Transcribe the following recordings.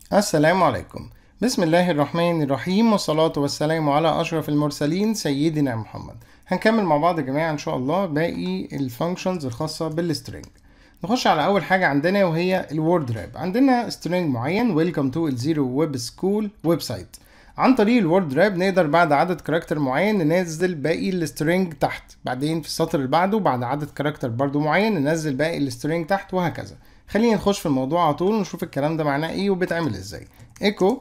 السلام عليكم بسم الله الرحمن الرحيم والصلاة والسلام على أشرف المرسلين سيدنا محمد هنكمل مع بعض يا جماعة إن شاء الله باقي الفانكشنز الخاصة بالسترينج نخش على أول حاجة عندنا وهي الورد راب عندنا سترينج معين ويلكم تو الزيرو ويب سكول ويب سايت عن طريق الورد راب نقدر بعد عدد كاركتر معين ننزل باقي السترينج تحت بعدين في السطر اللي بعده بعد عدد كاركتر برضو معين ننزل باقي السترينج تحت وهكذا خلينا نخش في الموضوع على طول ونشوف الكلام ده معناه ايه وبيتعمل ازاي ايكو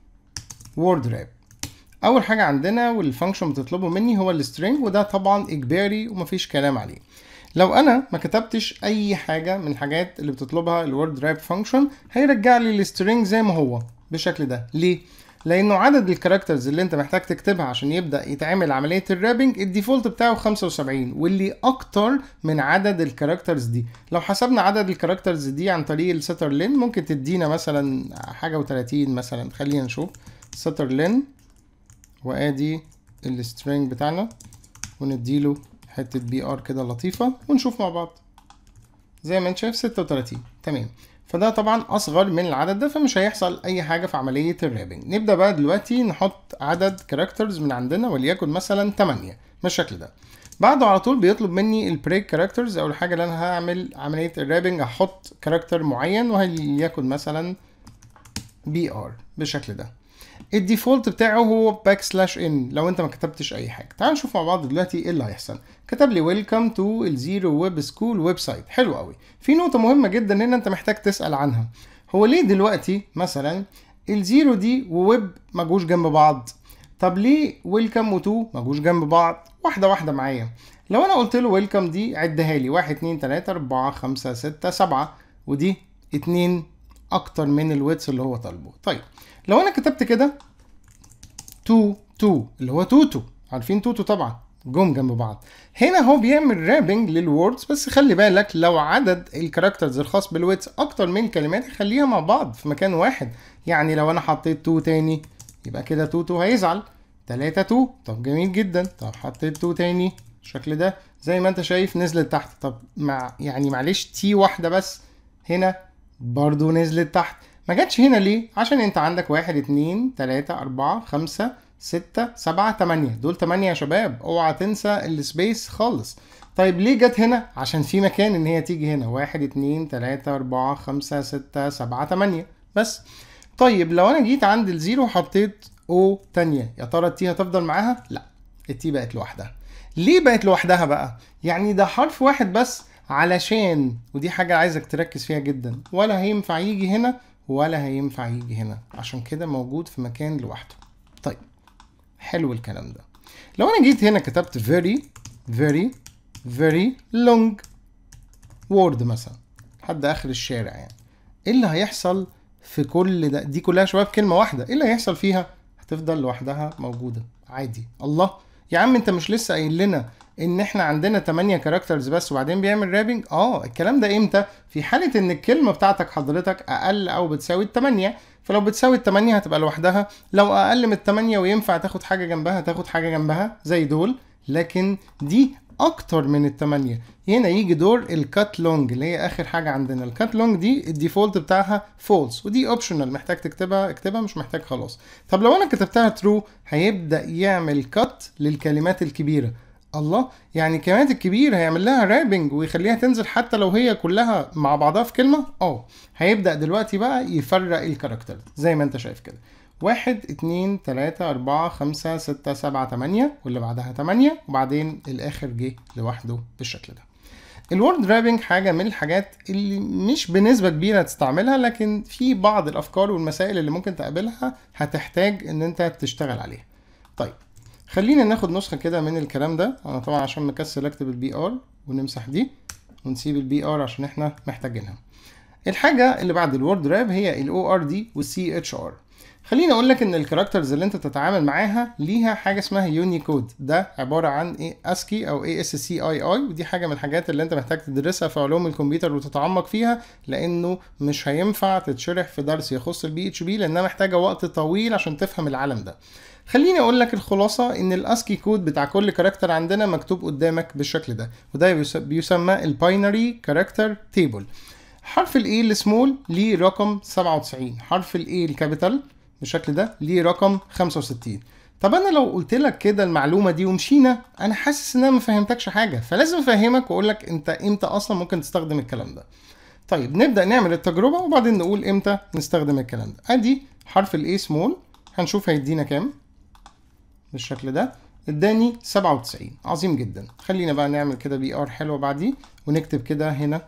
وورد راب اول حاجه عندنا والفانكشن بتطلبه مني هو السترينج وده طبعا اجباري ومفيش كلام عليه لو انا ما كتبتش اي حاجه من الحاجات اللي بتطلبها الورد راب فانكشن هيرجع لي السترينج زي ما هو بالشكل ده ليه لانه عدد الكاركترز اللي انت محتاج تكتبها عشان يبدا يتعمل عمليه الرابنج الديفولت بتاعه 75 واللي اكتر من عدد الكاركترز دي لو حسبنا عدد الكاركترز دي عن طريق الستر لين ممكن تدينا مثلا حاجه و30 مثلا خلينا نشوف ستر لين وادي السترينج بتاعنا ونديله حته بي ار كده لطيفه ونشوف مع بعض زي ما انت شايف 36 تمام فده طبعا اصغر من العدد ده فمش هيحصل اي حاجه في عمليه الرابنج نبدا بقى دلوقتي نحط عدد كاركترز من عندنا وليكن مثلا 8 بالشكل ده بعده على طول بيطلب مني البريك كاركترز او الحاجه اللي انا هعمل عمليه الرابنج هحط كاركتر معين وليكن مثلا بي ار بالشكل ده الديفولت بتاعه هو باك سلاش ان لو انت ما كتبتش اي حاجه تعال نشوف مع بعض دلوقتي ايه اللي هيحصل كتب لي ويلكم تو الزيرو ويب سكول ويب سايت حلو قوي في نقطه مهمه جدا هنا انت محتاج تسال عنها هو ليه دلوقتي مثلا الزيرو دي وويب ما جوش جنب بعض طب ليه ويلكم وتو ما جوش جنب بعض واحده واحده معايا لو انا قلت له ويلكم دي عدها لي 1 2 3 4 5 6 7 ودي 2 اكتر من الويتس اللي هو طالبه طيب لو انا كتبت كده تو تو اللي هو توتو عارفين توتو طبعا جم جنب بعض هنا هو بيعمل رابنج للوردز بس خلي بالك لو عدد الكاركترز الخاص بالويتس اكتر من كلمات خليها مع بعض في مكان واحد يعني لو انا حطيت تو تاني يبقى كده توتو هيزعل تلاتة تو طب جميل جدا طب حطيت تو تاني الشكل ده زي ما انت شايف نزلت تحت طب مع يعني معلش تي واحدة بس هنا برضو نزلت تحت ما جاتش هنا ليه؟ عشان انت عندك واحد اتنين تلاتة اربعة خمسة ستة سبعة تمانية دول تمانية يا شباب اوعى تنسى السبيس خالص طيب ليه جت هنا؟ عشان في مكان ان هي تيجي هنا واحد اتنين تلاتة اربعة خمسة ستة سبعة تمانية بس طيب لو انا جيت عند الزيرو وحطيت او تانية يا ترى التي هتفضل معاها؟ لا التي بقت لوحدها ليه بقت لوحدها بقى؟ يعني ده حرف واحد بس علشان ودي حاجة عايزك تركز فيها جدا ولا هينفع يجي هنا ولا هينفع يجي هنا عشان كده موجود في مكان لوحده طيب حلو الكلام ده لو انا جيت هنا كتبت very very very long word مثلا لحد اخر الشارع يعني ايه اللي هيحصل في كل ده دي كلها شباب كلمه واحده ايه اللي هيحصل فيها هتفضل لوحدها موجوده عادي الله يا عم انت مش لسه قايل لنا ان احنا عندنا 8 كاركترز بس وبعدين بيعمل رابنج اه الكلام ده امتى في حاله ان الكلمه بتاعتك حضرتك اقل او بتساوي ال 8 فلو بتساوي ال 8 هتبقى لوحدها لو اقل من ال 8 وينفع تاخد حاجه جنبها تاخد حاجه جنبها زي دول لكن دي اكتر من التمانية هنا يجي دور الكات لونج اللي هي اخر حاجه عندنا الكات لونج دي الديفولت بتاعها فولس ودي اوبشنال محتاج تكتبها اكتبها مش محتاج خلاص طب لو انا كتبتها ترو هيبدا يعمل كات للكلمات الكبيره الله يعني الكلمات الكبيرة هيعمل لها رابنج ويخليها تنزل حتى لو هي كلها مع بعضها في كلمة اه هيبدأ دلوقتي بقى يفرق الكاركتر زي ما انت شايف كده واحد اتنين تلاتة أربعة خمسة ستة سبعة تمانية واللي بعدها تمانية وبعدين الآخر جه لوحده بالشكل ده الورد رابنج حاجة من الحاجات اللي مش بنسبة كبيرة تستعملها لكن في بعض الأفكار والمسائل اللي ممكن تقابلها هتحتاج إن أنت تشتغل عليها طيب خلينا ناخد نسخة كده من الكلام ده أنا طبعا عشان مكسل أكتب البي آر ونمسح دي ونسيب البي آر عشان إحنا محتاجينها الحاجة اللي بعد الورد راب هي ال ORD والسي اتش ار خليني اقول لك ان الكاركترز اللي انت تتعامل معاها ليها حاجه اسمها يونيكود ده عباره عن ايه اسكي او اي اس سي اي اي ودي حاجه من الحاجات اللي انت محتاج تدرسها في علوم الكمبيوتر وتتعمق فيها لانه مش هينفع تتشرح في درس يخص البي اتش بي لانها محتاجه وقت طويل عشان تفهم العالم ده خليني اقول لك الخلاصه ان الاسكي كود بتاع كل كاركتر عندنا مكتوب قدامك بالشكل ده وده بيسمى الباينري كاركتر تيبل حرف الاي السمول ليه رقم 97 حرف الاي الكابيتال بالشكل ده ليه رقم 65 طب انا لو قلت لك كده المعلومه دي ومشينا انا حاسس ان انا ما فهمتكش حاجه فلازم افهمك واقول لك انت امتى اصلا ممكن تستخدم الكلام ده طيب نبدا نعمل التجربه وبعدين نقول امتى نستخدم الكلام ده ادي حرف الاي سمول هنشوف هيدينا كام بالشكل ده اداني 97 عظيم جدا خلينا بقى نعمل كده بي ار حلوه بعديه ونكتب كده هنا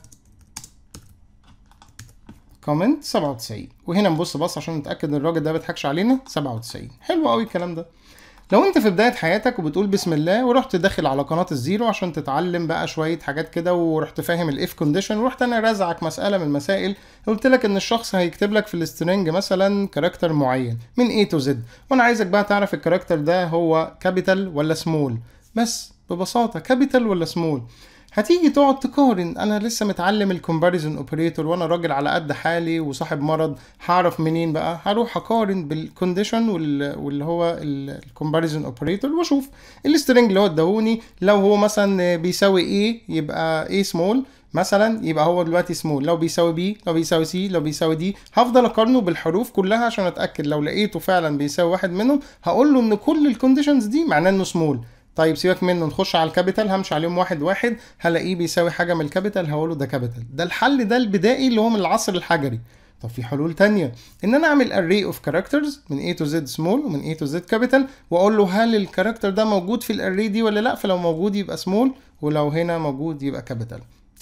كومنت 97 وهنا نبص بص عشان نتاكد ان الراجل ده بيضحكش علينا 97 حلو قوي الكلام ده لو انت في بدايه حياتك وبتقول بسم الله ورحت داخل على قناه الزيرو عشان تتعلم بقى شويه حاجات كده ورحت فاهم الاف كونديشن ورحت انا رازعك مساله من المسائل قلت لك ان الشخص هيكتب لك في السترنج مثلا كاركتر معين من A to Z وانا عايزك بقى تعرف الكاركتر ده هو كابيتال ولا سمول بس ببساطه كابيتال ولا سمول هتيجي تقعد تقارن انا لسه متعلم الكومباريزون اوبريتور وانا راجل على قد حالي وصاحب مرض هعرف منين بقى هروح اقارن بالكونديشن واللي هو الكومباريزون اوبريتور واشوف السترنج اللي هو اداهوني لو هو مثلا بيساوي ايه يبقى ايه سمول مثلا يبقى هو دلوقتي سمول لو بيساوي بي لو بيساوي سي لو بيساوي دي هفضل اقارنه بالحروف كلها عشان اتاكد لو لقيته فعلا بيساوي واحد منهم هقول له ان كل الكونديشنز دي معناه انه سمول طيب سيبك منه نخش على الكابيتال همشي عليهم واحد واحد هلاقيه بيساوي حاجه من الكابيتال هقوله ده كابيتال ده الحل ده البدائي اللي هو من العصر الحجري طب في حلول تانية ان انا اعمل array of characters من A to Z small ومن A to Z capital واقول له هل الكاركتر ده موجود في الاري دي ولا لا فلو موجود يبقى small ولو هنا موجود يبقى capital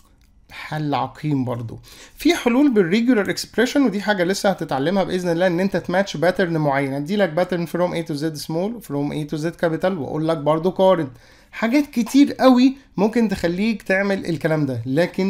حل عقيم برضو في حلول بالريجولار اكسبريشن ودي حاجه لسه هتتعلمها باذن الله ان انت تماتش باترن معين ادي لك باترن فروم A to Z small فروم A to Z capital واقول لك برضو قارن حاجات كتير قوي ممكن تخليك تعمل الكلام ده لكن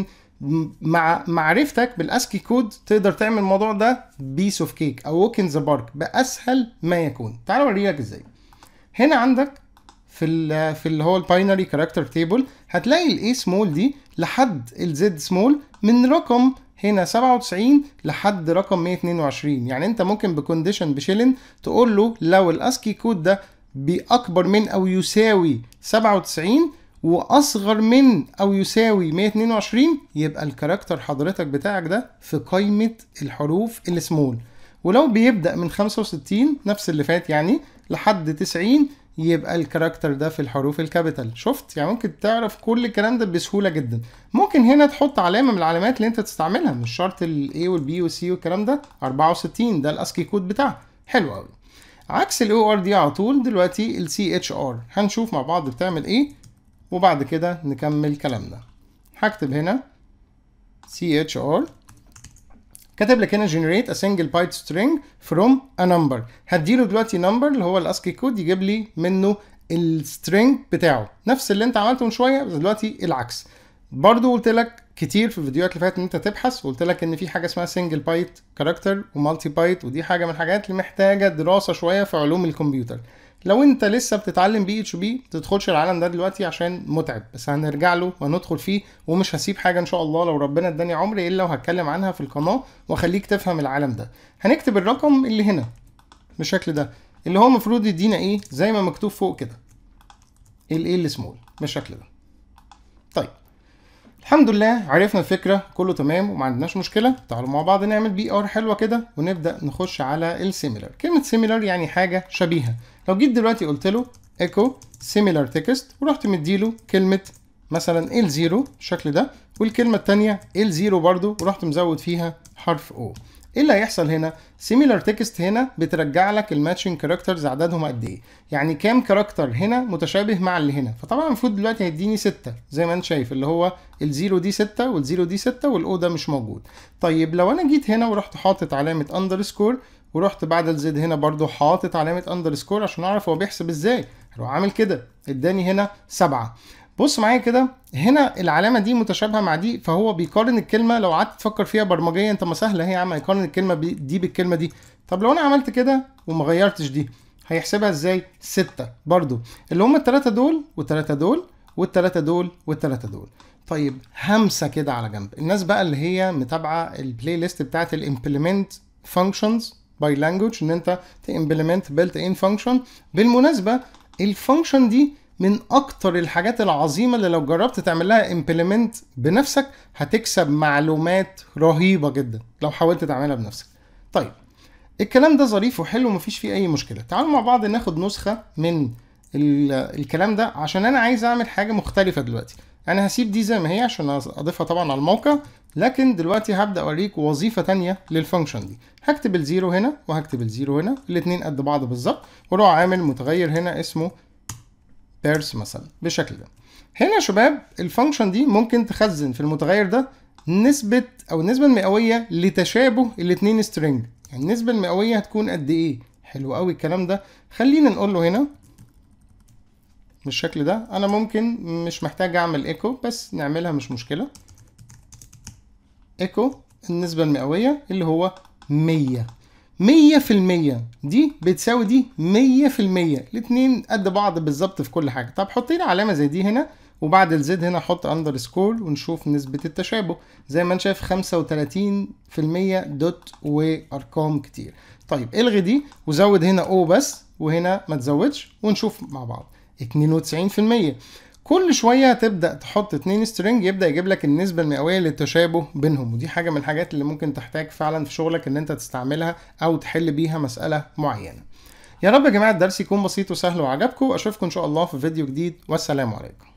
مع معرفتك بالاسكي كود تقدر تعمل الموضوع ده بيس اوف كيك او ووك ان ذا بارك باسهل ما يكون تعال اوريك ازاي هنا عندك في ال في اللي هو الباينري كاركتر تيبل هتلاقي الاي سمول دي لحد الزد سمول من رقم هنا 97 لحد رقم 122 يعني انت ممكن بكونديشن بشيلن تقول له لو الاسكي كود ده باكبر من او يساوي 97 واصغر من او يساوي 122 يبقى الكاركتر حضرتك بتاعك ده في قائمه الحروف السمول ولو بيبدا من 65 نفس اللي فات يعني لحد 90 يبقى الكاركتر ده في الحروف الكابيتال شفت يعني ممكن تعرف كل الكلام ده بسهوله جدا ممكن هنا تحط علامه من العلامات اللي انت تستعملها مش شرط الاي والبي والسي والكلام ده 64 ده الاسكي كود بتاعها حلو قوي عكس الاو ار دي على طول دلوقتي السي اتش ار هنشوف مع بعض بتعمل ايه وبعد كده نكمل كلامنا هكتب هنا سي اتش ار كاتب لك هنا generate a single byte string from a number هديله دلوقتي number اللي هو الاسكي كود يجيب لي منه السترينج بتاعه نفس اللي انت عملته من شويه بس دلوقتي العكس برضو قلت لك كتير في الفيديوهات اللي فاتت ان انت تبحث وقلت لك ان في حاجه اسمها سنجل بايت كاركتر ومالتي بايت ودي حاجه من الحاجات اللي محتاجه دراسه شويه في علوم الكمبيوتر لو انت لسه بتتعلم بي اتش بي تدخلش العالم ده دلوقتي عشان متعب بس هنرجع له وندخل فيه ومش هسيب حاجه ان شاء الله لو ربنا اداني عمر الا وهتكلم عنها في القناه واخليك تفهم العالم ده هنكتب الرقم اللي هنا بالشكل ده اللي هو المفروض يدينا ايه زي ما مكتوب فوق كده الايه السمول بالشكل ده طيب الحمد لله عرفنا الفكرة كله تمام وما عندناش مشكلة تعالوا مع بعض نعمل بي ار حلوة كده ونبدأ نخش على السيميلر كلمة سيميلر يعني حاجة شبيهة لو جيت دلوقتي قلت له ايكو سيميلر تكست ورحت مديله كلمة مثلا ال 0 بالشكل ده والكلمة التانية ال 0 برضو ورحت مزود فيها حرف او ايه اللي هيحصل هنا سيميلر تكست هنا بترجع لك الماتشنج كاركترز عددهم قد ايه يعني كام كاركتر هنا متشابه مع اللي هنا فطبعا المفروض دلوقتي هيديني 6 زي ما انت شايف اللي هو الزيرو دي 6 والزيرو دي 6 والاو ده مش موجود طيب لو انا جيت هنا ورحت حاطط علامه اندرسكور ورحت بعد الزد هنا برضو حاطط علامه اندرسكور عشان اعرف هو بيحسب ازاي اروح عامل كده اداني هنا 7 بص معايا كده هنا العلامه دي متشابهه مع دي فهو بيقارن الكلمه لو قعدت تفكر فيها برمجيا انت ما سهله اهي يا عم يقارن الكلمه دي بالكلمه دي طب لو انا عملت كده وما غيرتش دي هيحسبها ازاي ستة برضو اللي هم التلاتة دول والتلاتة دول والتلاتة دول والتلاتة دول طيب همسة كده على جنب الناس بقى اللي هي متابعة البلاي ليست بتاعت الامبلمنت فانكشنز باي لانجوج ان انت تimplement built in function بالمناسبة الفانكشن دي من اكتر الحاجات العظيمه اللي لو جربت تعمل لها امبلمنت بنفسك هتكسب معلومات رهيبه جدا لو حاولت تعملها بنفسك طيب الكلام ده ظريف وحلو ومفيش فيه اي مشكله تعالوا مع بعض ناخد نسخه من الكلام ده عشان انا عايز اعمل حاجه مختلفه دلوقتي انا هسيب دي زي ما هي عشان اضيفها طبعا على الموقع لكن دلوقتي هبدا اوريك وظيفه تانية للفانكشن دي هكتب الزيرو هنا وهكتب الزيرو هنا الاتنين قد بعض بالظبط واروح عامل متغير هنا اسمه بيرس مثلا بالشكل ده هنا يا شباب الفانكشن دي ممكن تخزن في المتغير ده نسبة أو النسبة المئوية لتشابه الاتنين سترينج يعني النسبة المئوية هتكون قد إيه؟ حلو قوي الكلام ده خلينا نقول له هنا بالشكل ده أنا ممكن مش محتاج أعمل إيكو بس نعملها مش مشكلة إيكو النسبة المئوية اللي هو مية مية في المية دي بتساوي دي مية في المية الاتنين قد بعض بالظبط في كل حاجة طب حط لي علامة زي دي هنا وبعد الزد هنا حط اندر سكور ونشوف نسبة التشابه زي ما انت شايف خمسة وتلاتين في المية دوت وارقام كتير طيب الغي دي وزود هنا او بس وهنا ما تزودش ونشوف مع بعض اتنين وتسعين في المية كل شوية تبدأ تحط اتنين سترينج يبدأ يجيب لك النسبة المئوية للتشابه بينهم ودي حاجة من الحاجات اللي ممكن تحتاج فعلا في شغلك ان انت تستعملها او تحل بيها مسألة معينة يا رب يا جماعة الدرس يكون بسيط وسهل وعجبكم اشوفكم ان شاء الله في فيديو جديد والسلام عليكم